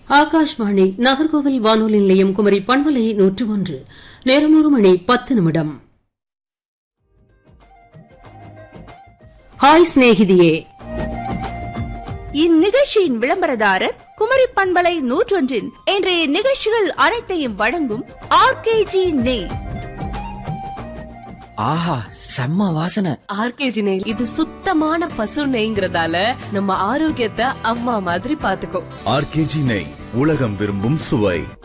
ஆகாஷ்வாணி நகர்கோவில் வானொலி நிலையம் குமரி பண்பலை நூற்று ஒன்று நேரம் ஒரு மணி பத்து நிமிடம் ஹாய் சிநேகிதியே இந்நிகழ்ச்சியின் விளம்பரதாரர் குமரி பண்பலை நூற்றொன்றின் இன்றைய நிகழ்ச்சிகள் அனைத்தையும் வழங்கும் ஆர்கேஜி நெய் ஆஹா செம்ம வாசனை ஆர்கேஜி நெய் இது சுத்தமான பசு நெய்ங்கிறதால நம்ம ஆரோக்கியத்தை அம்மா மாதிரி பாத்துக்கோ ஆர்கேஜி நெய் உலகம் விரும்பும் சுவை